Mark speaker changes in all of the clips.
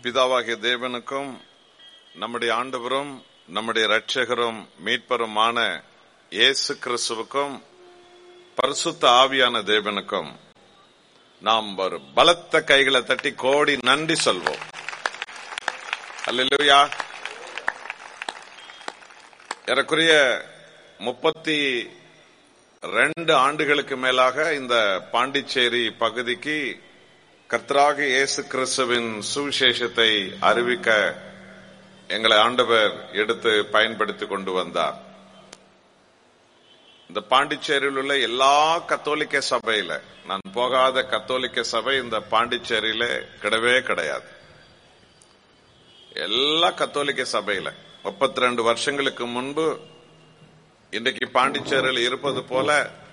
Speaker 1: பிதாவாகிய தேவனுக்கும் நம்முடைய ஆண்டவரும் நம்முடைய இரட்சகரும் மீட்பருமான இயேசு கிறிஸ்துவுக்கும் பரிசுத்த ஆவியான தேவனுக்கும் நாம் ஒரு பலத்த கைகளை தட்டி கோடி நன்றி சொல்வோம் அல்லேலூயா ஏறக்குறைய முப்பத்தி ரெண்டு ஆண்டுகளுக்கு மேலாக இந்த பாண்டிச்சேரி பகுதிக்கு கர்த்தராக இயேசு கிறிஸ்துவின் சுவிசேஷத்தை அறிவிக்க எங்களை ஆண்டவர் எடுத்து பயன்படுத்தி கொண்டு வந்தார் இந்த பாண்டிச்சேரியில் உள்ள எல்லா கத்தோலிக்க சபையில நான் போகாத கத்தோலிக்க சபை இந்த பாண்டிச்சேரியில கிடையவே கிடையாது எல்லா கத்தோலிக்க சபையில முப்பத்தி ரெண்டு வருஷங்களுக்கு முன்பு இன்றைக்கு பாண்டிச்சேரியில் இருப்பது போல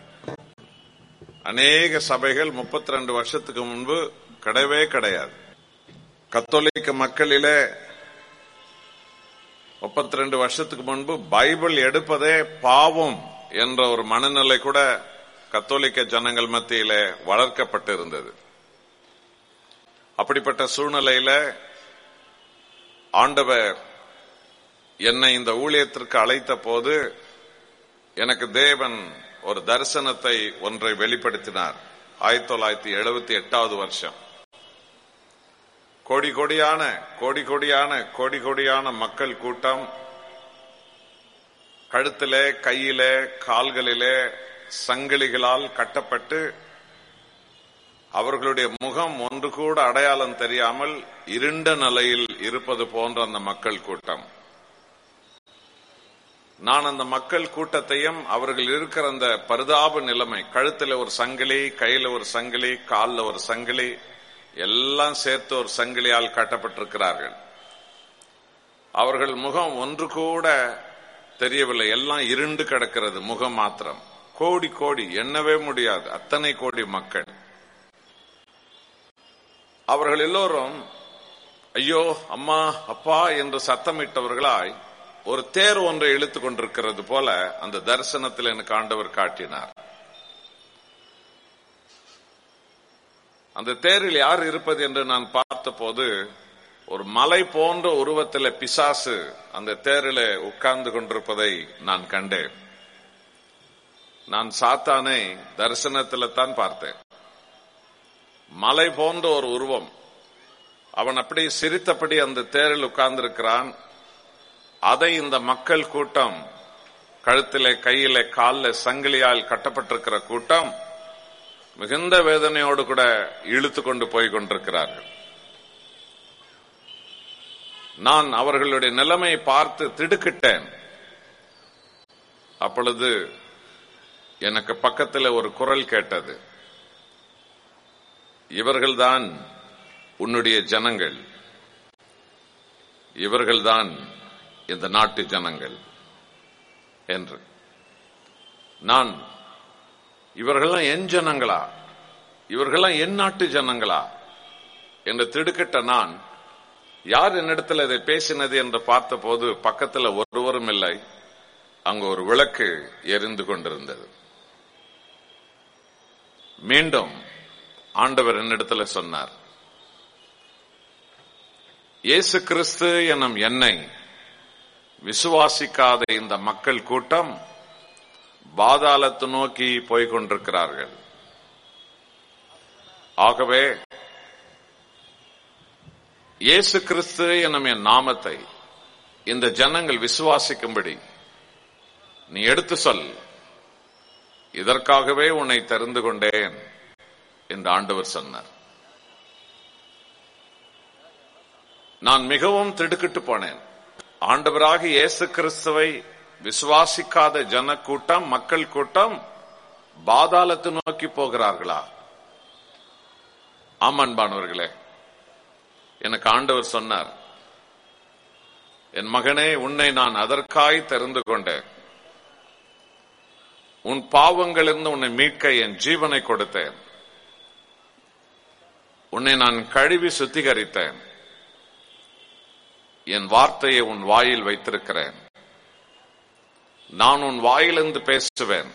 Speaker 1: அநேக சபைகள் முப்பத்தி ரெண்டு வருஷத்துக்கு முன்பு கிடையவே கிடையாது கத்தோலிக்க மக்களிலே முப்பத்தி ரெண்டு வருஷத்துக்கு முன்பு பைபிள் எடுப்பதே பாவம் என்ற ஒரு மனநிலை கூட கத்தோலிக்க ஜனங்கள் மத்தியிலே வளர்க்கப்பட்டிருந்தது அப்படிப்பட்ட சூழ்நிலையில ஆண்டவர் என்னை இந்த ஊழியத்திற்கு அழைத்த போது எனக்கு தேவன் ஒரு தரிசனத்தை ஒன்றை வெளிப்படுத்தினார் ஆயிரத்தி தொள்ளாயிரத்தி எழுபத்தி எட்டாவது வருஷம் கோடி கோடியான கோடி கோடியான கோடி கோடியான மக்கள் கூட்டம் கழுத்திலே கையிலே கால்களிலே சங்கிலிகளால் கட்டப்பட்டு அவர்களுடைய முகம் ஒன்று கூட அடையாளம் தெரியாமல் இருண்ட நிலையில் இருப்பது போன்ற அந்த மக்கள் கூட்டம் நான் அந்த மக்கள் கூட்டத்தையும் அவர்கள் இருக்கிற அந்த பரிதாப நிலைமை கழுத்துல ஒரு சங்கிலி கையில ஒரு சங்கிலி காலில் ஒரு சங்கிலி எல்லாம் சேர்த்து ஒரு சங்கிலியால் கட்டப்பட்டிருக்கிறார்கள் அவர்கள் முகம் ஒன்று கூட தெரியவில்லை எல்லாம் இருண்டு கிடக்கிறது முகம் மாத்திரம் கோடி கோடி எண்ணவே முடியாது அத்தனை கோடி மக்கள் அவர்கள் எல்லோரும் ஐயோ அம்மா அப்பா என்று சத்தமிட்டவர்களாய் ஒரு தேர் ஒன்றை இழுத்துக் கொண்டிருக்கிறது போல அந்த தரிசனத்தில் எனக்கு ஆண்டவர் காட்டினார் அந்த தேரில் யார் இருப்பது என்று நான் பார்த்தபோது ஒரு மலை போன்ற உருவத்தில் பிசாசு அந்த தேரில் உட்கார்ந்து கொண்டிருப்பதை நான் கண்டேன் நான் சாத்தானை தரிசனத்தில் தான் பார்த்தேன் மலை போன்ற ஒரு உருவம் அவன் அப்படி சிரித்தபடி அந்த தேரில் உட்கார்ந்திருக்கிறான் அதை இந்த மக்கள் கூட்டம் கழுத்திலே கையிலே காலில் சங்கிலியால் கட்டப்பட்டிருக்கிற கூட்டம் மிகுந்த வேதனையோடு கூட இழுத்து கொண்டு போய் கொண்டிருக்கிறார்கள் நான் அவர்களுடைய நிலைமையை பார்த்து திடுக்கிட்டேன் அப்பொழுது எனக்கு பக்கத்தில் ஒரு குரல் கேட்டது இவர்கள்தான் உன்னுடைய ஜனங்கள் இவர்கள்தான் இந்த நாட்டு ஜனங்கள் என்று நான் இவர்கள்லாம் என் ஜனங்களா இவர்கள்லாம் என் நாட்டு ஜனங்களா என்று திடுக்கிட்ட நான் யார் என்னிடத்தில் இதை பேசினது என்று பார்த்தபோது பக்கத்தில் ஒருவரும் இல்லை அங்கு ஒரு விளக்கு எரிந்து கொண்டிருந்தது மீண்டும் ஆண்டவர் என்னிடத்தில் சொன்னார் இயேசு கிறிஸ்து எனும் என்னை விசுவாசிக்காத இந்த மக்கள் கூட்டம் பாதாளத்தை நோக்கி போய்கொண்டிருக்கிறார்கள் ஆகவே இயேசு கிறிஸ்து எனும் என் நாமத்தை இந்த ஜனங்கள் விசுவாசிக்கும்படி நீ எடுத்து சொல் இதற்காகவே உன்னை தெரிந்து கொண்டேன் என்று ஆண்டவர் சொன்னார் நான் மிகவும் திடுக்கிட்டு போனேன் ஆண்டவராக இயேசு கிறிஸ்துவை விசுவாசிக்காத ஜன கூட்டம் மக்கள் கூட்டம் பாதாளத்தை நோக்கி போகிறார்களா ஆமன்பானவர்களே எனக்கு ஆண்டவர் சொன்னார் என் மகனே உன்னை நான் அதற்காய் தெரிந்து கொண்டேன் உன் பாவங்களிலிருந்து உன்னை மீட்க என் ஜீவனை கொடுத்தேன் உன்னை நான் கழுவி சுத்திகரித்தேன் என் வார்த்தையை உன் வாயில் வைத்திருக்கிறேன் நான் உன் வாயிலிருந்து பேசுவேன்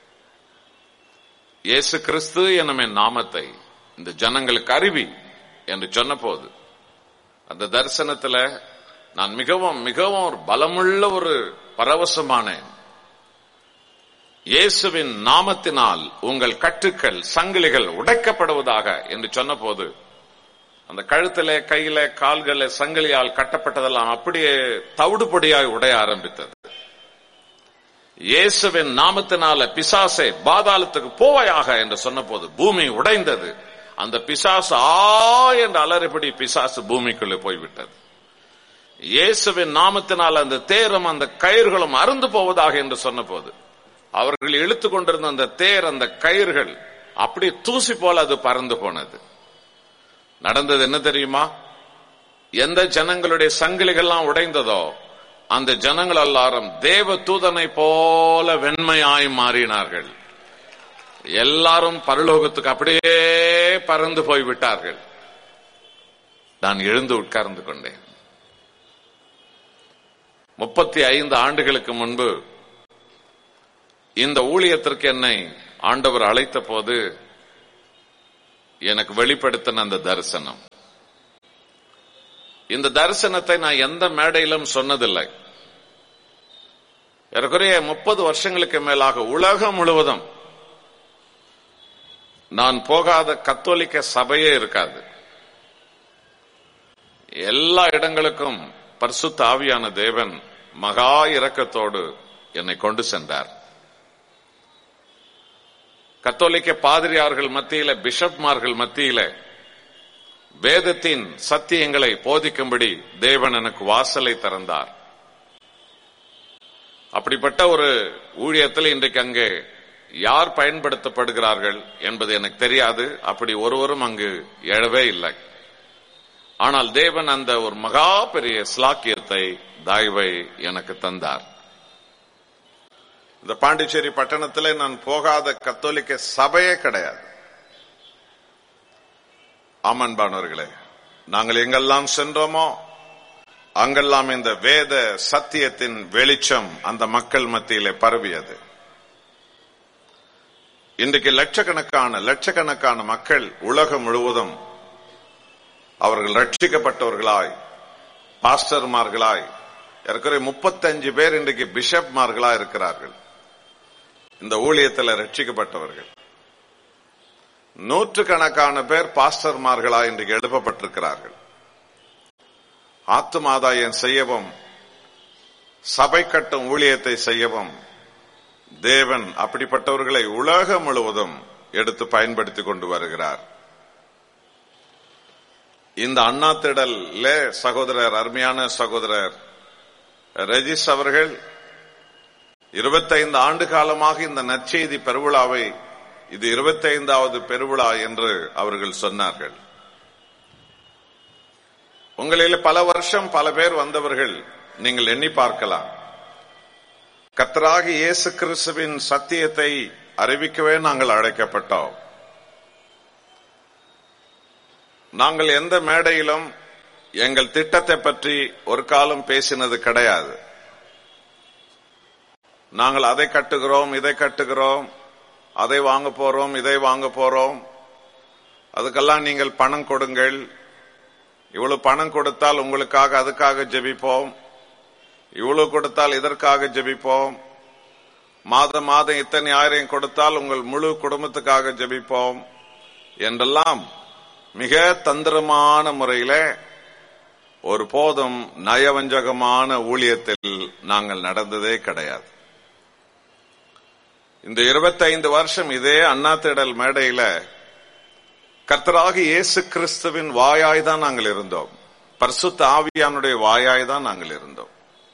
Speaker 1: இயேசு கிறிஸ்து எனும் என் நாமத்தை இந்த ஜனங்களுக்கு அறிவி என்று சொன்னபோது அந்த தரிசனத்துல நான் மிகவும் மிகவும் ஒரு பலமுள்ள ஒரு பரவசமானேன் இயேசுவின் நாமத்தினால் உங்கள் கட்டுக்கள் சங்கிலிகள் உடைக்கப்படுவதாக என்று சொன்னபோது அந்த கழுத்திலே கையில கால்கள சங்கிலியால் கட்டப்பட்டதெல்லாம் அப்படியே தவிடுபடியாய் உடைய ஆரம்பித்தது இயேசுவின் நாமத்தினால பிசாசை பாதாளத்துக்கு போவாயாக என்று சொன்னபோது பூமி உடைந்தது அந்த பிசாசு ஆ என்று அலறிபடி பிசாசு பூமிக்குள்ளே போய்விட்டது இயேசுவின் நாமத்தினால் அந்த தேரும் அந்த கயிர்களும் அருந்து போவதாக என்று சொன்னபோது அவர்கள் இழுத்து கொண்டிருந்த அந்த தேர் அந்த கயிர்கள் அப்படி தூசி போல அது பறந்து போனது நடந்தது என்ன தெரியுமா எந்த ஜனங்களுடைய சங்கிலிகள்லாம் உடைந்ததோ அந்த ஜனங்கள் எல்லாரும் தேவ தூதனை போல வெண்மையாய் மாறினார்கள் எல்லாரும் பரலோகத்துக்கு அப்படியே பறந்து போய்விட்டார்கள் நான் எழுந்து உட்கார்ந்து கொண்டேன் முப்பத்தி ஐந்து ஆண்டுகளுக்கு முன்பு இந்த ஊழியத்திற்கு என்னை ஆண்டவர் அழைத்த போது எனக்கு வெளிப்படுத்தின அந்த தரிசனம் இந்த தரிசனத்தை நான் எந்த மேடையிலும் சொன்னதில்லை ஏறக்குறைய முப்பது வருஷங்களுக்கு மேலாக உலகம் முழுவதும் நான் போகாத கத்தோலிக்க சபையே இருக்காது எல்லா இடங்களுக்கும் பரிசுத்த ஆவியான தேவன் மகா இரக்கத்தோடு என்னை கொண்டு சென்றார் கத்தோலிக்க பாதிரியார்கள் மத்தியில பிஷப்மார்கள் மத்தியில வேதத்தின் சத்தியங்களை போதிக்கும்படி தேவன் எனக்கு வாசலை திறந்தார் அப்படிப்பட்ட ஒரு ஊழியத்தில் இன்றைக்கு அங்கே யார் பயன்படுத்தப்படுகிறார்கள் என்பது எனக்கு தெரியாது அப்படி ஒருவரும் அங்கு எழவே இல்லை ஆனால் தேவன் அந்த ஒரு மகா பெரிய ஸ்லாக்கியத்தை தாய்வை எனக்கு தந்தார் இந்த பாண்டிச்சேரி பட்டணத்தில் நான் போகாத கத்தோலிக்க சபையே கிடையாது ஆமன்பானவர்களே நாங்கள் எங்கெல்லாம் சென்றோமோ அங்கெல்லாம் இந்த வேத சத்தியத்தின் வெளிச்சம் அந்த மக்கள் மத்தியிலே பரவியது இன்றைக்கு லட்சக்கணக்கான லட்சக்கணக்கான மக்கள் உலகம் முழுவதும் அவர்கள் ரட்சிக்கப்பட்டவர்களாய் பாஸ்டர்மார்களாய் ஏற்கனவே முப்பத்தஞ்சு பேர் இன்றைக்கு பிஷப்மார்களா இருக்கிறார்கள் இந்த ஊழியத்தில் ரட்சிக்கப்பட்டவர்கள் நூற்றுக்கணக்கான பேர் பாஸ்டர்மார்களா இன்றைக்கு எழுப்பப்பட்டிருக்கிறார்கள் ஆத்துமாதாயம் செய்யவும் சபை கட்டும் ஊழியத்தை செய்யவும் தேவன் அப்படிப்பட்டவர்களை உலகம் முழுவதும் எடுத்து பயன்படுத்திக் கொண்டு வருகிறார் இந்த அண்ணா திடல்ல சகோதரர் அருமையான சகோதரர் ரஜிஸ் அவர்கள் இருபத்தைந்து ஆண்டு காலமாக இந்த நற்செய்தி பெருவிழாவை இது இருபத்தைந்தாவது பெருவிழா என்று அவர்கள் சொன்னார்கள் உங்களில் பல வருஷம் பல பேர் வந்தவர்கள் நீங்கள் எண்ணி பார்க்கலாம் கத்தராக இயேசு கிறிஸ்துவின் சத்தியத்தை அறிவிக்கவே நாங்கள் அழைக்கப்பட்டோம் நாங்கள் எந்த மேடையிலும் எங்கள் திட்டத்தை பற்றி ஒரு காலம் பேசினது கிடையாது நாங்கள் அதை கட்டுகிறோம் இதை கட்டுகிறோம் அதை வாங்க போறோம் இதை வாங்க போறோம் அதுக்கெல்லாம் நீங்கள் பணம் கொடுங்கள் இவ்வளவு பணம் கொடுத்தால் உங்களுக்காக அதுக்காக ஜெபிப்போம் இவ்வளவு கொடுத்தால் இதற்காக ஜெபிப்போம் மாதம் மாதம் இத்தனை ஆயிரம் கொடுத்தால் உங்கள் முழு குடும்பத்துக்காக ஜெபிப்போம் என்றெல்லாம் மிக தந்திரமான முறையில ஒரு போதும் நயவஞ்சகமான ஊழியத்தில் நாங்கள் நடந்ததே கிடையாது இந்த இருபத்தைந்து வருஷம் இதே அண்ணா திடல் மேடையில கர்த்தராக இயேசு கிறிஸ்துவின் வாயாய் தான் நாங்கள் இருந்தோம் பரிசுத்த ஆவியானுடைய வாயாய் தான் நாங்கள் இருந்தோம்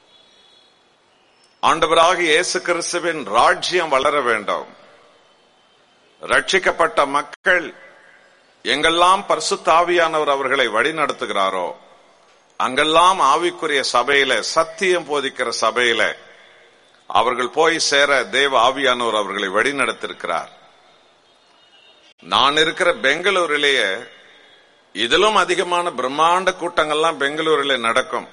Speaker 1: ஆண்டவராக இயேசு கிறிஸ்துவின் ராஜ்யம் வளர வேண்டும் ரட்சிக்கப்பட்ட மக்கள் எங்கெல்லாம் பரிசுத்த ஆவியானவர் அவர்களை வழிநடத்துகிறாரோ அங்கெல்லாம் ஆவிக்குரிய சபையில சத்தியம் போதிக்கிற சபையில அவர்கள் போய் சேர தேவ ஆவியானவர் அவர்களை வழிநடத்திருக்கிறார் நான் இருக்கிற பெங்களூரிலேயே இதிலும் அதிகமான பிரம்மாண்ட கூட்டங்கள்லாம் பெங்களூரில் நடக்கும்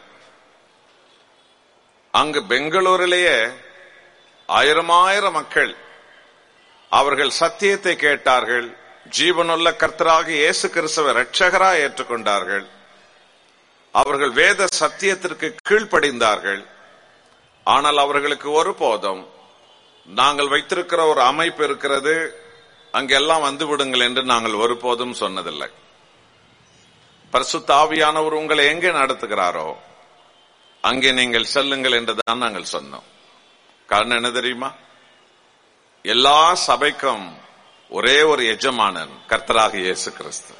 Speaker 1: அங்கு பெங்களூரிலேயே ஆயிரம் ஆயிரம் மக்கள் அவர்கள் சத்தியத்தை கேட்டார்கள் ஜீவனுள்ள கர்த்தராக இயேசு கிறிஸ்தவ ரட்சகரா ஏற்றுக்கொண்டார்கள் அவர்கள் வேத சத்தியத்திற்கு கீழ்ப்படிந்தார்கள் ஆனால் அவர்களுக்கு ஒருபோதும் நாங்கள் வைத்திருக்கிற ஒரு அமைப்பு இருக்கிறது அங்கெல்லாம் வந்து விடுங்கள் என்று நாங்கள் ஒருபோதும் சொன்னதில்லை பரிசுத்த ஆவியானவர் உங்களை எங்கே நடத்துகிறாரோ அங்கே நீங்கள் செல்லுங்கள் என்றுதான் நாங்கள் சொன்னோம் காரணம் என்ன தெரியுமா எல்லா சபைக்கும் ஒரே ஒரு எஜமானன் கர்த்தராக இயேசு கிறிஸ்து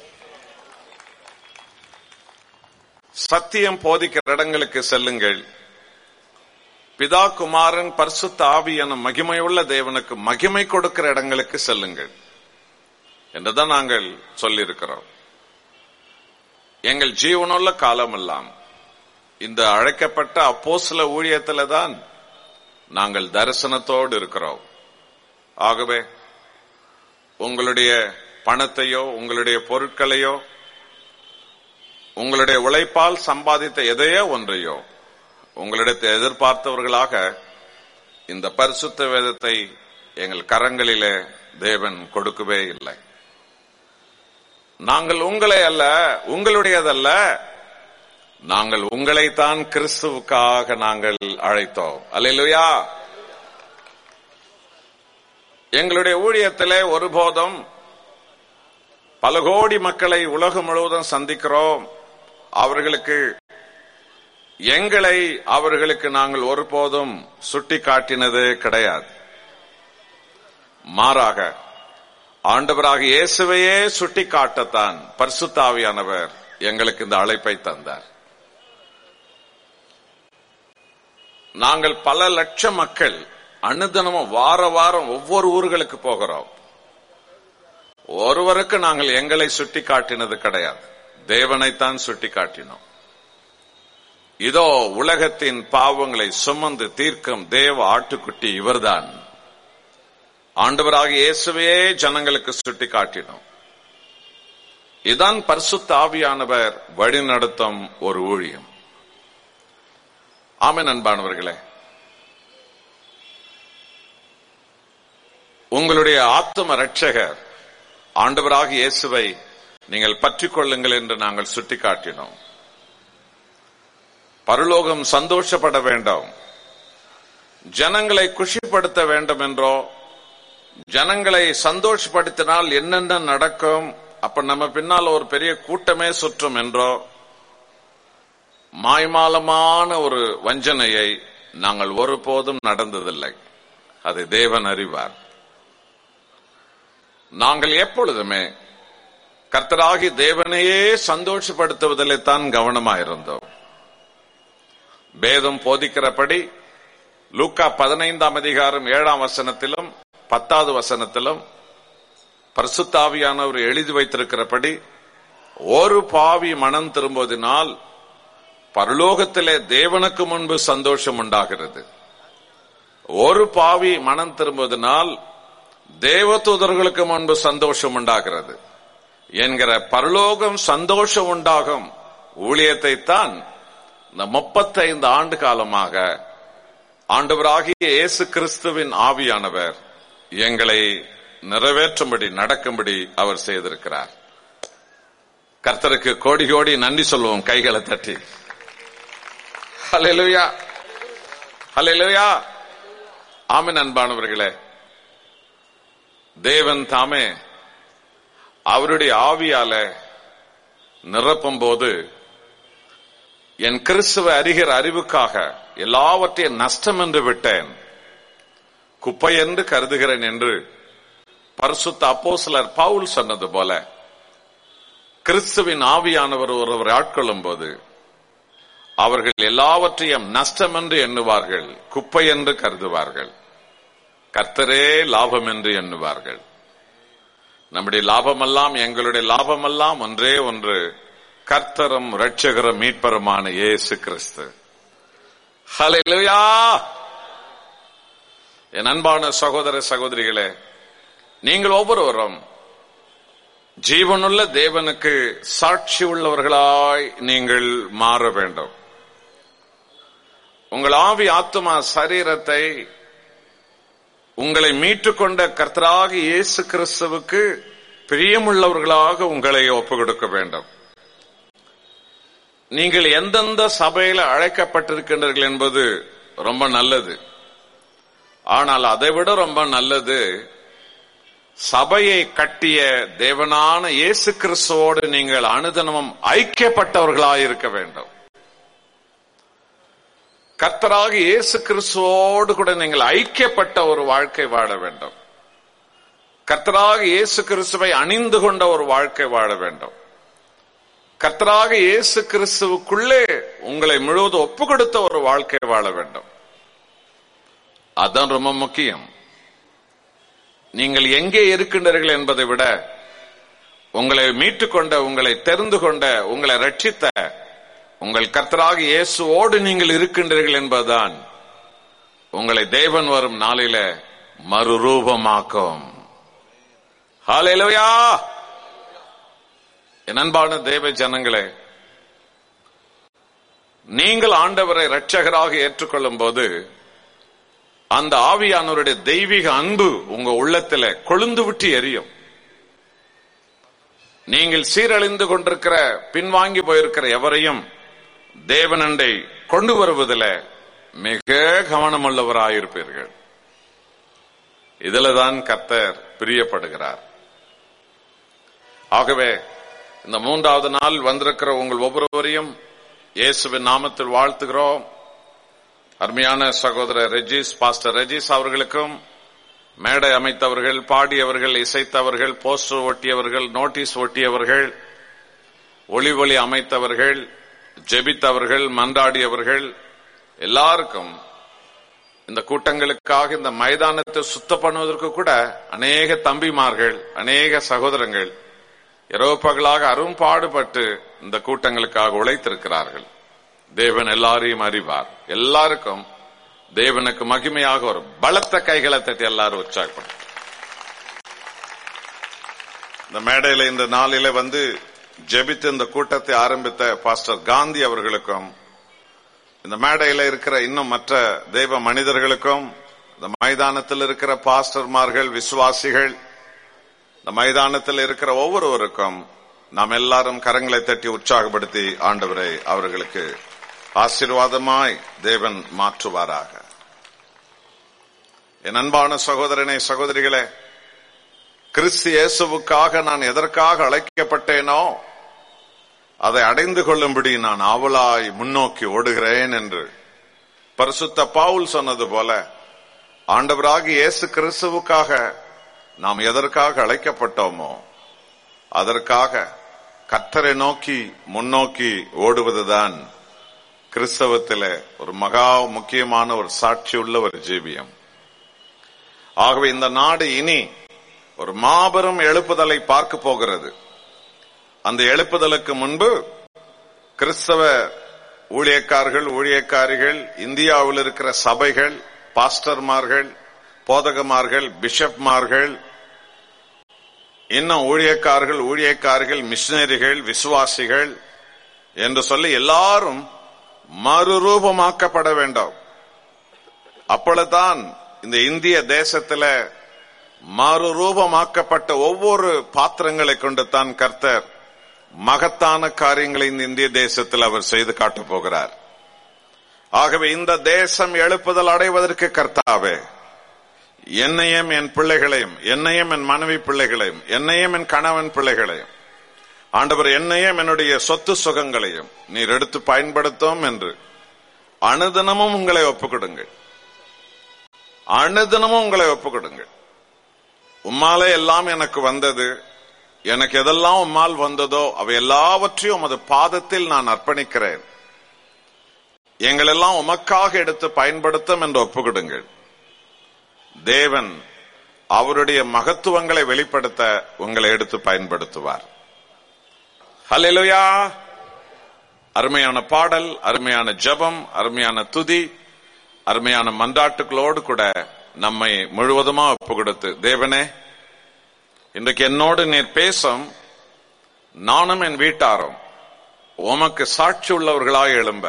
Speaker 1: சத்தியம் போதிக்கிற இடங்களுக்கு செல்லுங்கள் பிதா குமாரன் பரிசுத்த ஆவி என மகிமையுள்ள தேவனுக்கு மகிமை கொடுக்கிற இடங்களுக்கு செல்லுங்கள் என்றுதான் நாங்கள் சொல்லியிருக்கிறோம் எங்கள் ஜீவனுள்ள காலமெல்லாம் இந்த அழைக்கப்பட்ட அப்போ சில ஊழியத்துல தான் நாங்கள் தரிசனத்தோடு இருக்கிறோம் ஆகவே உங்களுடைய பணத்தையோ உங்களுடைய பொருட்களையோ உங்களுடைய உழைப்பால் சம்பாதித்த எதையோ ஒன்றையோ உங்களிடத்தை எதிர்பார்த்தவர்களாக இந்த பரிசுத்த வேதத்தை எங்கள் கரங்களிலே தேவன் கொடுக்கவே இல்லை நாங்கள் உங்களை அல்ல உங்களுடையதல்ல நாங்கள் உங்களைத்தான் கிறிஸ்துவுக்காக நாங்கள் அழைத்தோம் அல்லையா எங்களுடைய ஊழியத்திலே ஒருபோதும் பல கோடி மக்களை உலகம் முழுவதும் சந்திக்கிறோம் அவர்களுக்கு எங்களை அவர்களுக்கு நாங்கள் ஒருபோதும் சுட்டி காட்டினது கிடையாது மாறாக ஆண்டவராக இயேசுவையே சுட்டி காட்டத்தான் பரிசுத்தாவியானவர் எங்களுக்கு இந்த அழைப்பை தந்தார் நாங்கள் பல லட்சம் மக்கள் அனுதினமும் வார வாரம் ஒவ்வொரு ஊர்களுக்கு போகிறோம் ஒருவருக்கு நாங்கள் எங்களை சுட்டி காட்டினது கிடையாது தேவனைத்தான் சுட்டி காட்டினோம் இதோ உலகத்தின் பாவங்களை சுமந்து தீர்க்கும் தேவ ஆட்டுக்குட்டி இவர்தான் ஆண்டவராக இயேசுவையே ஜனங்களுக்கு சுட்டி காட்டினோம் இதான் பரிசுத்த ஆவியானவர் வழிநடத்தும் ஒரு ஊழியம் ஆமென் அன்பானவர்களே உங்களுடைய ஆத்தும ரட்சகர் ஆண்டவராக இயேசுவை நீங்கள் பற்றிக் கொள்ளுங்கள் என்று நாங்கள் சுட்டிக்காட்டினோம் பரலோகம் சந்தோஷப்பட வேண்டாம் ஜனங்களை குஷிப்படுத்த வேண்டும் என்றோ ஜனங்களை சந்தோஷப்படுத்தினால் என்னென்ன நடக்கும் அப்ப நம்ம பின்னால் ஒரு பெரிய கூட்டமே சுற்றும் என்றோ மாய்மாலமான ஒரு வஞ்சனையை நாங்கள் ஒருபோதும் நடந்ததில்லை அது தேவன் அறிவார் நாங்கள் எப்பொழுதுமே கர்த்தராகி தேவனையே சந்தோஷப்படுத்துவதிலே தான் கவனமாயிருந்தோம் வேதம் போதிக்கிறபடி லூக்கா பதினைந்தாம் அதிகாரம் ஏழாம் வசனத்திலும் பத்தாவது வசனத்திலும் பரிசுத்தாவியானவர் எழுதி வைத்திருக்கிறபடி ஒரு பாவி மனம் திரும்புவதனால் பரலோகத்திலே தேவனுக்கு முன்பு சந்தோஷம் உண்டாகிறது ஒரு பாவி மனம் திரும்புவதனால் தேவதூதர்களுக்கு முன்பு சந்தோஷம் உண்டாகிறது என்கிற பரலோகம் சந்தோஷம் உண்டாகும் ஊழியத்தை தான் இந்த முப்பத்தைந்து ஆண்டு காலமாக ஆண்டவராகிய இயேசு கிறிஸ்துவின் ஆவியானவர் எங்களை நிறைவேற்றும்படி நடக்கும்படி அவர் செய்திருக்கிறார் கர்த்தருக்கு கோடி கோடி நன்றி சொல்லுவோம் கைகளை தட்டி ஹalleluya ஹalleluya ஆமென் அன்பானவர்களே தேவன் தாமே அவருடைய ஆவியால நிரப்பும் போது என் கிறிஸ்துவ அறிகிற அறிவுக்காக எல்லாவற்றையும் நஷ்டம் என்று விட்டேன் குப்பை என்று கருதுகிறேன் என்று பரிசுத்த அப்போஸ்தலர் பவுல் சொன்னது போல கிறிஸ்துவின் ஆவியானவர் ஒருவர் ஆட்கொள்ளும் போது அவர்கள் எல்லாவற்றையும் நஷ்டம் என்று எண்ணுவார்கள் குப்பை என்று கருதுவார்கள் கர்த்தரே லாபம் என்று எண்ணுவார்கள் நம்முடைய லாபமெல்லாம் எங்களுடைய லாபமெல்லாம் ஒன்றே ஒன்று கர்த்தரும் இரட்சகரும் மீட்பருமான இயேசு கிறிஸ்து ஹalleluya என் அன்பான சகோதர சகோதரிகளே நீங்கள் ஒவ்வொருவரும் ஜீவனுள்ள தேவனுக்கு சாட்சி உள்ளவர்களாய் நீங்கள் மாற வேண்டும் உங்கள் ஆவி ஆத்மா சரீரத்தை உங்களை மீட்டுக்கொண்ட கர்த்தராக இயேசு கிறிஸ்துவுக்கு பிரியமுள்ளவர்களாக உங்களை ஒப்புக் கொடுக்க வேண்டும் நீங்கள் எந்தெந்த சபையில அழைக்கப்பட்டிருக்கின்றீர்கள் என்பது ரொம்ப நல்லது ஆனால் அதைவிட ரொம்ப நல்லது சபையை கட்டிய தேவனான இயேசு கிறிஸ்துவோடு நீங்கள் அனுதினமும் ஐக்கியப்பட்டவர்களாய் இருக்க வேண்டும் கர்த்தராக இயேசு கிறிஸ்துவோடு கூட நீங்கள் ஐக்கியப்பட்ட ஒரு வாழ்க்கை வாழ வேண்டும் கர்த்தராக இயேசு கிறிஸ்துவை அணிந்து கொண்ட ஒரு வாழ்க்கை வாழ வேண்டும் கர்த்தராக இயேசு கிறிஸ்துவுக்குள்ளே உங்களை முழுவதும் ஒப்பு கொடுத்த ஒரு வாழ்க்கை வாழ வேண்டும் அதான் ரொம்ப முக்கியம் நீங்கள் எங்கே இருக்கின்றீர்கள் என்பதை விட உங்களை மீட்டுக்கொண்ட உங்களை தெரிந்து கொண்ட உங்களை ரட்சித்த உங்கள் கர்த்தராக இயேசுவோடு நீங்கள் இருக்கின்றீர்கள் என்பதுதான் உங்களை தேவன் வரும் நாளில மறுரூபமாக்கும் ஹalleluya என் அன்பான தேவ ஜனங்களே நீங்கள் ஆண்டவரை இரட்சகராக ஏற்றுக்கொள்ளும் போது அந்த ஆவியானவருடைய தெய்வீக அன்பு உங்க உள்ளத்துல கொழுந்து விட்டு எரியும் நீங்கள் சீரழிந்து கொண்டிருக்கிற பின்வாங்கி போயிருக்கிற எவரையும் தேவனண்டை கொண்டு வருவதில் மிக கவனமுள்ளவராயிருப்பீர்கள் இதில்தான் கர்த்தர் பிரியப்படுகிறார் ஆகவே இந்த மூன்றாவது நாள் வந்திருக்கிற உங்கள் ஒவ்வொருவரையும் இயேசுவின் நாமத்தில் வாழ்த்துகிறோம் அருமையான சகோதரர் ரெஜிஸ் பாஸ்டர் ரெஜிஸ் அவர்களுக்கும் மேடை அமைத்தவர்கள் பாடியவர்கள் இசைத்தவர்கள் போஸ்டர் ஒட்டியவர்கள் நோட்டீஸ் ஒட்டியவர்கள் ஒளி ஒளி அமைத்தவர்கள் ஜெபித்தவர்கள் மன்றாடியவர்கள் எல்லாருக்கும் இந்த கூட்டங்களுக்காக இந்த மைதானத்தை சுத்தம் பண்ணுவதற்கு கூட அநேக தம்பிமார்கள் அநேக சகோதரங்கள் இரவு பகலாக அரும்பாடுபட்டு இந்த கூட்டங்களுக்காக உழைத்திருக்கிறார்கள் தேவன் எல்லாரையும் அறிவார் எல்லாருக்கும் தேவனுக்கு மகிமையாக ஒரு பலத்த கைகளை தட்டி எல்லாரும் உற்சாகப்படும் இந்த மேடையில இந்த நாளில வந்து ஜெபித்து இந்த கூட்டத்தை ஆரம்பித்த பாஸ்டர் காந்தி அவர்களுக்கும் இந்த மேடையில இருக்கிற இன்னும் மற்ற தெய்வ மனிதர்களுக்கும் இந்த மைதானத்தில் இருக்கிற பாஸ்டர்மார்கள் விசுவாசிகள் இந்த மைதானத்தில் இருக்கிற ஒவ்வொருவருக்கும் நாம் எல்லாரும் கரங்களை தட்டி உற்சாகப்படுத்தி ஆண்டவரை அவர்களுக்கு ஆசீர்வாதமாய் தேவன் மாற்றுவாராக என் அன்பான சகோதரனே சகோதரிகளே கிறிஸ்து இயேசுவுக்காக நான் எதற்காக அழைக்கப்பட்டேனோ அதை அடைந்து கொள்ளும்படி நான் ஆவலாய் முன்னோக்கி ஓடுகிறேன் என்று பரிசுத்த பவுல் சொன்னது போல ஆண்டவராகி இயேசு கிறிஸ்துவுக்காக நாம் எதற்காக அழைக்கப்பட்டோமோ அதற்காக கத்தரை நோக்கி முன்னோக்கி ஓடுவதுதான் கிறிஸ்தவத்தில் ஒரு மகா முக்கியமான ஒரு சாட்சி உள்ள ஒரு ஜீவியம் ஆகவே இந்த நாடு இனி ஒரு மாபெரும் எழுப்புதலை பார்க்க போகிறது அந்த எழுப்புதலுக்கு முன்பு கிறிஸ்தவ ஊழியக்காரர்கள் ஊழியக்காரிகள் இந்தியாவில் இருக்கிற சபைகள் பாஸ்டர்மார்கள் போதகமார்கள் பிஷப்மார்கள் இன்னும் ஊழியக்காரர்கள் ஊழியக்காரர்கள் மிஷினரிகள் விசுவாசிகள் என்று சொல்லி எல்லாரும் மறுரூபமாக்கப்பட வேண்டும் அப்பொழுதுதான் இந்த இந்திய தேசத்துல மறுரூபமாக்கப்பட்ட ஒவ்வொரு பாத்திரங்களை கொண்டு தான் கர்த்தர் மகத்தான காரியங்களை இந்த இந்திய தேசத்தில் அவர் செய்து காட்டப் போகிறார் ஆகவே இந்த தேசம் எழுப்புதல் அடைவதற்கு கர்த்தாவே என்னையும் என் பிள்ளைகளையும் என்னையும் என் மனைவி பிள்ளைகளையும் என்னையும் என் கணவன் பிள்ளைகளையும் ஆண்டவர் என்னையும் என்னுடைய சொத்து சுகங்களையும் நீர் எடுத்து பயன்படுத்தும் என்று அனுதினமும் உங்களை ஒப்புக்கொடுங்கள் அனுதினமும் உங்களை ஒப்புக்கொடுங்கள் உம்மாலே எல்லாம் எனக்கு வந்தது எனக்கு எதெல்லாம் உம்மால் வந்ததோ அவை எல்லாவற்றையும் உமது பாதத்தில் நான் அர்ப்பணிக்கிறேன் எங்களெல்லாம் உமக்காக எடுத்து பயன்படுத்தும் என்று ஒப்புக்கொடுங்கள் தேவன் அவருடைய மகத்துவங்களை வெளிப்படுத்த உங்களை எடுத்து பயன்படுத்துவார் ஹalleluya அருமையான பாடல் அருமையான ஜெபம் அருமையான துதி அருமையான மன்றாட்டுகளோடு கூட நம்மை முழுவதுமா ஒப்பு கொடுத்து தேவனே இன்றைக்கு என்னோடு நீர் பேசும் நானும் என் வீட்டாரும் உமக்கு சாட்சி உள்ளவர்களாக எழும்ப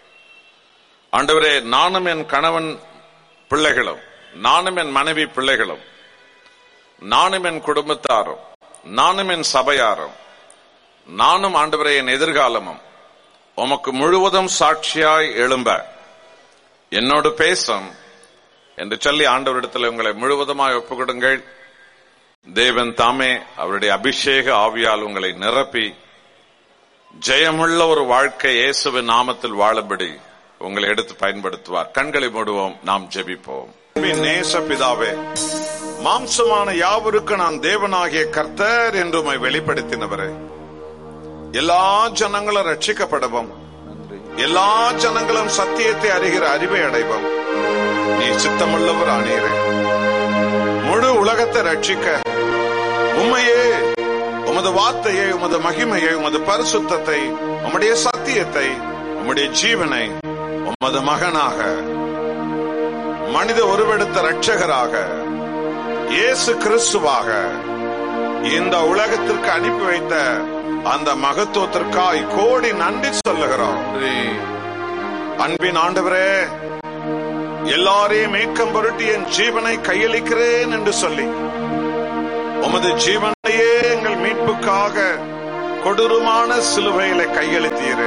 Speaker 1: ஆண்டவரே நானும் என் கணவன் பிள்ளைகளும் நானும் என் மனைவி பிள்ளைகளும் நானும் என் குடும்பத்தாரும் நானும் என் சபையாரும் நானும் ஆண்டவரே என் எதிர்காலமும் உமக்கு முழுவதும் சாட்சியாய் எழும்ப என்னோடு பேசும் என்று சொல்லி ஆண்டவரிடத்தில் உங்களை முழுவதுமாய் ஒப்புக்கொடுங்கள் தேவன் தாமே அவருடைய அபிஷேக ஆவியால் உங்களை நிரப்பி ஜெயமுள்ள ஒரு வாழ்க்கை இயேசுவின் நாமத்தில் வாழும்படி உங்களை எடுத்து பயன்படுத்துவார் கண்களை மூடுவோம் நாம் ஜெபிப்போம் நேச பிதாவே மாம்சமான யாவருக்கு நான் தேவனாகிய கர்த்தர் என்று உம்மை வெளிப்படுத்தினவரே எல்லா ஜனங்களும் ரட்சிக்கப்படவும் எல்லா ஜனங்களும் சத்தியத்தை அறிகிற அறிவை அடைவோம் நீ சித்தமுள்ளவர் ஆனீரே முழு உலகத்தை ரட்சிக்க உண்மையே உமது வார்த்தையை உமது மகிமையை உமது பரிசுத்தத்தை உம்முடைய சத்தியத்தை உம்முடைய ஜீவனை உமது மகனாக மனித உருவெடுத்த ரட்சகராக இயேசு கிறிஸ்துவாக இந்த உலகத்திற்கு அனுப்பி வைத்த அந்த மகத்துவத்திற்காய் கோடி நன்றி சொல்லுகிறோம் அன்பின் ஆண்டவரே எல்லாரையும் மீட்கம் பொருட்டி என் ஜீவனை கையளிக்கிறேன் என்று சொல்லி உமது ஜீவனையே எங்கள் மீட்புக்காக கொடூரமான சிலுவையில கையெழுத்தீரு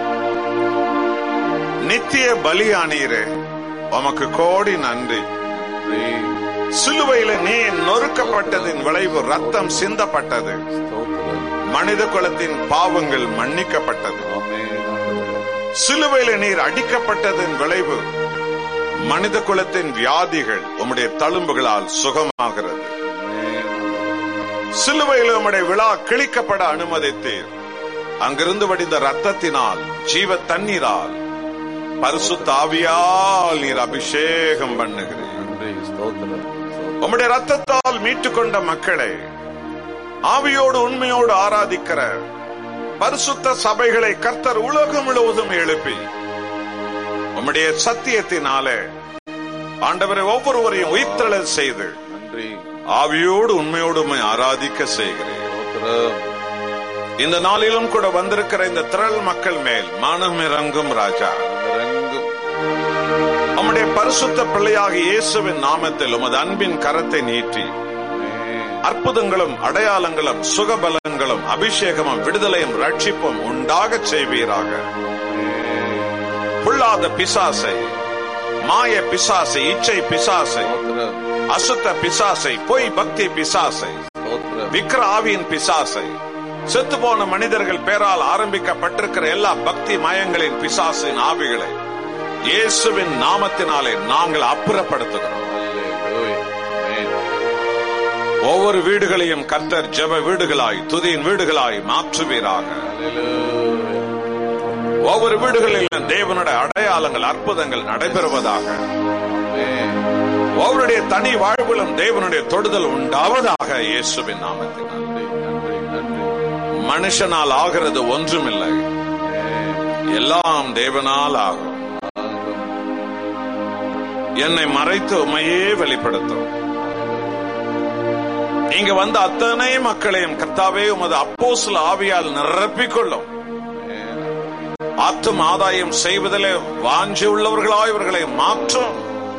Speaker 1: நித்திய பலியானீரே உமக்கு கோடி நன்றி சிலுவையில நீ நொறுக்கப்பட்டதின் விளைவு ரத்தம் சிந்தப்பட்டது மனித குலத்தின் பாவங்கள் மன்னிக்கப்பட்டது சிலுவையில நீர் அடிக்கப்பட்டதின் விளைவு மனித குலத்தின் வியாதிகள் உம்முடைய தழும்புகளால் சுகமாகிறது சிலுவையில் உம்முடைய விழா கிழிக்கப்பட அனுமதித்தீர் அங்கிருந்து வடிந்த ரத்தத்தினால் ஜீவ தண்ணீரால் பரிசுத்த ஆவியால் நீர் அபிஷேகம் பண்ணுகிறீர் உம்முடைய ரத்தத்தால் மீட்டுக் கொண்ட மக்களே ஆவியோடு உண்மையோடு ஆராதிக்கிற பரிசுத்த சபைகளை கர்த்தர் உலகம் முழுவதும் எழுப்பி உம்முடைய சத்தியத்தினாலே ஆண்டவரை ஒவ்வொருவரையும் உயிர்த்தெழல் செய்து ஆவியோடு உண்மையோடு உம்மை ஆராதிக்க செய்கிறேன் இந்த நாளிலும் கூட வந்திருக்கிற இந்த திரள் மக்கள் மேல் மனம் இறங்கும் ராஜா உம்முடைய பரிசுத்த பிள்ளையாக இயேசுவின் நாமத்தில் உமது அன்பின் கரத்தை நீட்டி அற்புதங்களும் அடையாளங்களும் சுகபலங்களும் அபிஷேகமும் விடுதலையும் ரட்சிப்பும் உண்டாக செய்வீராக புல்லாத பிசாசை மாய பிசாசை இச்சை பிசாசை அசுத்த பிசாசை பொய் பக்தி பிசாசை விக்கிர ஆவியின் பிசாசை செத்து போன மனிதர்கள் பேரால் ஆரம்பிக்கப்பட்டிருக்கிற எல்லா பக்தி மயங்களின் பிசாசின் ஆவிகளை இயேசுவின் நாமத்தினாலே நாங்கள் அப்புறப்படுத்துகிறோம் ஒவ்வொரு வீடுகளையும் கர்த்தர் ஜெப வீடுகளாய் துதியின் வீடுகளாய் மாற்றுவீராக ஒவ்வொரு வீடுகளிலும் தேவனுடைய அடையாளங்கள் அற்புதங்கள் நடைபெறுவதாக ஒவ்வொருடைய தனி வாழ்விலும் தேவனுடைய தொடுதல் உண்டாவதாக இயேசுவின் நாமத்தில் மனுஷனால் ஆகிறது ஒன்றுமில்லை எல்லாம் தேவனால் ஆகும் என்னை மறைத்து உமையே வெளிப்படுத்தும் இங்க வந்த அத்தனை மக்களையும் கர்த்தாவே உமது அப்போஸ்ல ஆவியால் நிரப்பிக்கொள்ளும் ஆத்தும் ஆதாயம் செய்வதிலே வாஞ்சி உள்ளவர்களாய் இவர்களை மாற்றும்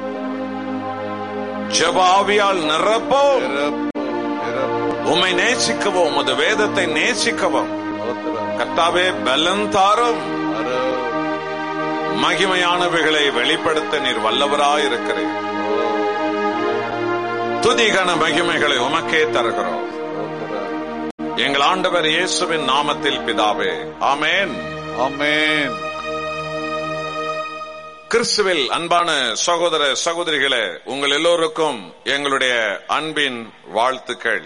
Speaker 1: ஜபாவியால் நிரப்போம் உம்மை நேசிக்கவும் உமது வேதத்தை நேசிக்கவும் கர்த்தாவே பலன் தாரும் மகிமையானவைகளை வெளிப்படுத்த நீர் வல்லவராயிருக்கிறேன் துதிகன மகிமைகளை உமக்கே தருகிறோம் எங்கள் ஆண்டவர் இயேசுவின் நாமத்தில் பிதாவே ஆமேன்
Speaker 2: ஆமென்
Speaker 1: கிறிஸ்துவில் அன்பான சகோதர சகோதரிகளே உங்கள் எல்லோருக்கும் எங்களுடைய அன்பின் வாழ்த்துக்கள்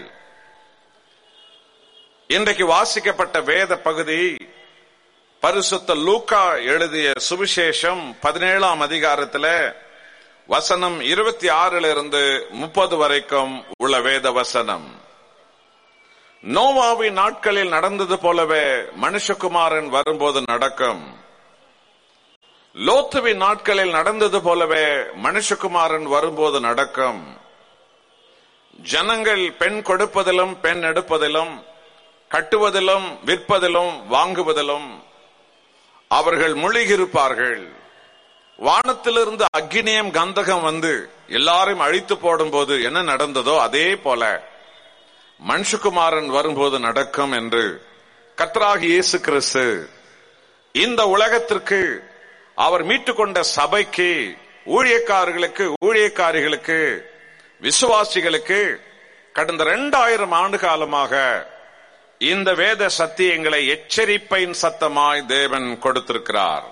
Speaker 1: இன்றைக்கு வாசிக்கப்பட்ட வேத பகுதி பரிசுத்த லூக்கா எழுதிய சுவிசேஷம் பதினேழாம் அதிகாரத்துல வசனம் இருபத்தி ஆறுல இருந்து முப்பது வரைக்கும் உள்ள வேத வசனம் நோவாவின் நாட்களில் நடந்தது போலவே மனுஷகுமாரன் வரும்போது நடக்கும் லோத்துவின் நாட்களில் நடந்தது போலவே மனுஷகுமாரன் வரும்போது நடக்கும் ஜனங்கள் பெண் கொடுப்பதிலும் பெண் எடுப்பதிலும் கட்டுவதிலும் விற்பதிலும் வாங்குவதிலும் அவர்கள் முழுகியிருப்பார்கள் வானத்திலிருந்து அக்னியம் கந்தகம் வந்து எல்லாரையும் அழித்து போடும்போது என்ன நடந்ததோ அதே போல மனுஷகுமாரன் வரும்போது நடக்கும் என்று கத்ராகி இயேசு கிறிஸ்து இந்த உலகத்திற்கு அவர் மீட்டுக்கொண்ட சபைக்கு ஊழியக்காரர்களுக்கு ஊழியக்காரிகளுக்கு விசுவாசிகளுக்கு கடந்த இரண்டாயிரம் ஆண்டு காலமாக இந்த வேத சத்தியங்களை எச்சரிப்பின் சத்தமாய் தேவன் கொடுத்திருக்கிறார்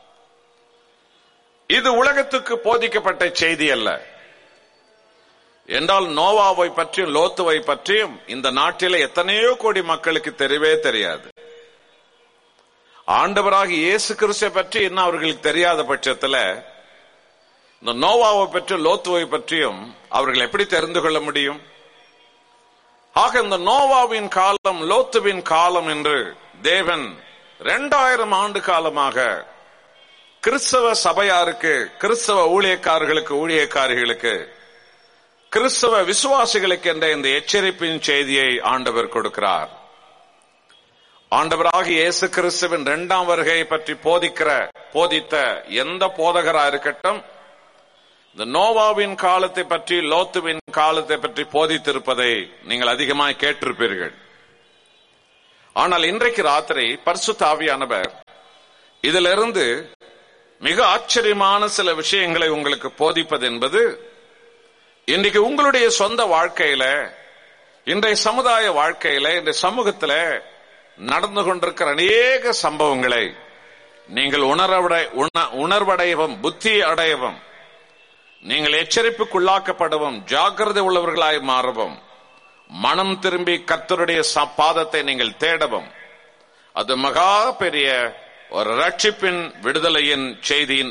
Speaker 1: இது உலகத்துக்கு போதிக்கப்பட்ட செய்தி அல்ல என்றால் நோவாவை பற்றியும் லோத்துவை பற்றியும் இந்த நாட்டில எத்தனையோ கோடி மக்களுக்கு தெரியவே தெரியாது ஆண்டவராக இயேசு கிறிஸ்துவை பற்றி இன்னும் அவர்களுக்கு தெரியாத பட்சத்துல இந்த நோவாவை பற்றியும் லோத்துவை பற்றியும் அவர்கள் எப்படி தெரிந்து கொள்ள முடியும் ஆக இந்த நோவாவின் காலம் லோத்துவின் காலம் என்று தேவன் இரண்டாயிரம் ஆண்டு காலமாக கிறிஸ்தவ சபையாருக்கு கிறிஸ்தவ ஊழியக்காரர்களுக்கு ஊழியக்காரிகளுக்கு கிறிஸ்தவ விசுவாசிகளுக்கு என்ற இந்த எச்சரிப்பின் செய்தியை ஆண்டவர் கொடுக்கிறார் ஆண்டவராக இயேசு கிறிஸ்துவின் இரண்டாம் வருகையை பற்றி போதிக்கிற போதித்த எந்த போதகரா இருக்கட்டும் இந்த நோவாவின் காலத்தை பற்றி லோத்துவின் காலத்தை பற்றி போதித்திருப்பதை நீங்கள் அதிகமாய் கேட்டிருப்பீர்கள் ஆனால் இன்றைக்கு ராத்திரி பரிசுத்த ஆவியானவர் இதிலிருந்து மிக ஆச்சரியமான சில விஷயங்களை உங்களுக்கு போதிப்பது என்பது இன்றைக்கு உங்களுடைய சொந்த வாழ்க்கையில இன்றைய சமுதாய வாழ்க்கையில இன்றைய சமூகத்துல நடந்து கொண்டிருக்கிற அநேக சம்பவங்களை நீங்கள் உணர்வடை உண- உணர்வடையவும் புத்தி அடையவும் நீங்கள் எச்சரிப்புக்குள்ளாக்கப்படவும் ஜாக்கிரதை உள்ளவர்களாய் மாறவும் மனம் திரும்பி கர்த்தருடைய ச- பாதத்தை நீங்கள் தேடவும் அது மகா பெரிய ஒரு ரட்சிப்பின் விடுதலையின் செய்தியின்